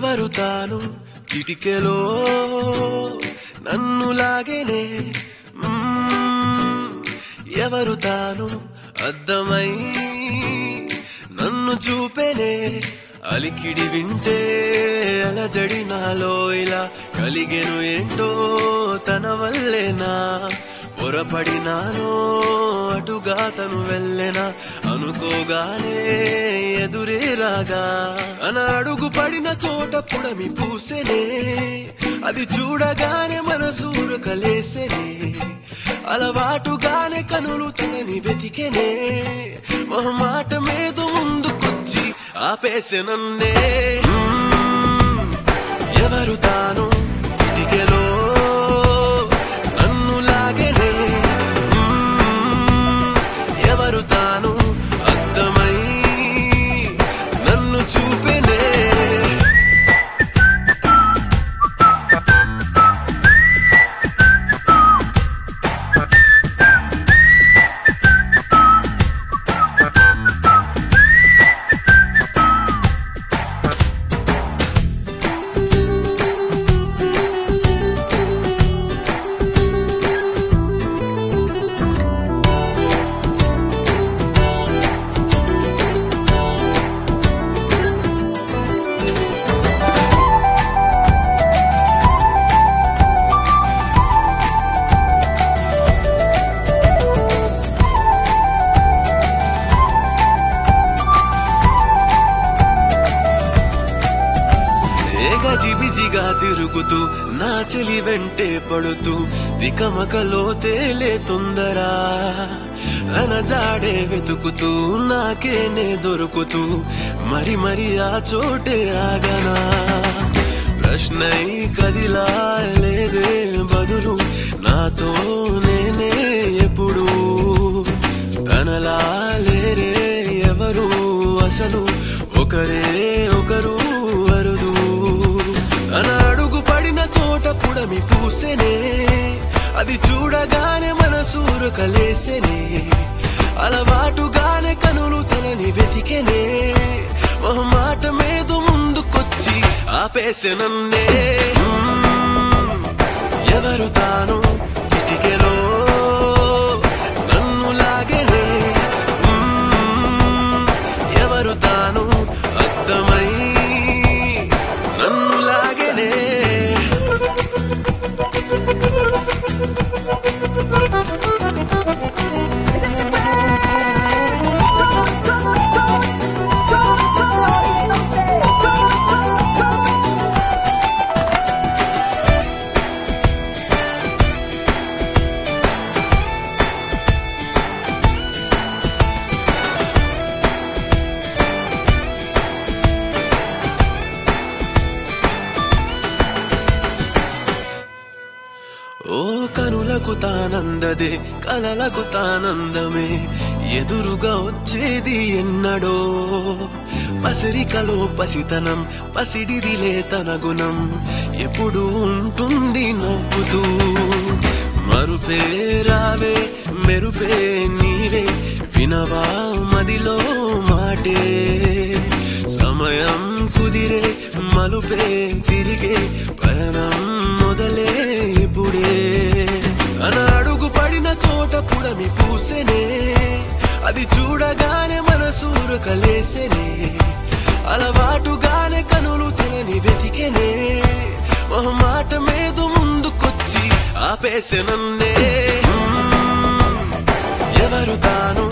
ఎవరు తాను చిటికెలో నన్ను లాగేనే మ్మ్. ఎవరు తాను అద్దమై నన్ను చూపేనే అలికిడి వింటే అలజడి నాలో ఇలా కలిగెను ఏంటో తన వల్లేనా పొరపడినానో అటుగా తను వెళ్ళెనా అనుకోగానే ఎదురే రాగా అన అడుగు పడిన చోట పుడమి పూసెనే అది చూడగానే మనసూరు కలేసెనే అలవాటుగానే కనులు తనని వెతికెనే మొహమాట మీద ముందుకొచ్చి ఆపేసెనన్నే మ్మ్. ఎవరు తాను చిటికెలో నన్ను లాగెనే మ్మ్. ఎవరు తాను అర్థమై నన్ను చూపెనే ఏగజిబిజిగా తిరుగుతూ నా చెలి వెంటే పడుతూ దికమకలో తేలే తొందరా అనజాడే వెతుకుతూ నాకేనే దొరుకుతూ మరి మరి ఆ చోటే ఆగనా ప్రశ్నై కదిలా లేదే బదులు నాతో నేనే ఎప్పుడు తనలా లేరే ఎవరు అసలు ఒకరే ఒకరు వరుదు తన అడుగు పడిన చోట పుడమి పూసెనే అది చూడగానే మనసూరు కలేసెనే అలవాటుగానే కనులు తనని వెతికెనే మొహమాట మీద ముందుకొచ్చి ఆపేసెనన్నే మ్మ్. ఎవరు తాను చిటికెలో నన్ను లాగెనే మ్మ్. ఎవరు తాను అర్థమై నన్ను లాగెనే ఓ కనులకు తానందదే కలలకు తానందమే ఎదురుగా వచ్చేది ఎన్నడో పసిరికలో పసితనం పసిడిదిలే తన గుణం ఎప్పుడు ఉంటుంది నవ్వుతూ మరుపే రావే మెరుపే నీవే వినవా మదిలో మాటే సమయం కుదిరే మలుపే తిరిగే పయనం మొదలే ఇప్పుడే తన అడుగు పడిన చోట పుడమి పూసెనే అది చూడగానే మనసూరు కలేసెనే అలవాటుగానే కనులు తనని వెతికెనే మొహమాట మీద ముందుకొచ్చి ఆపేసెనన్నే మ్మ్. ఎవరు తాను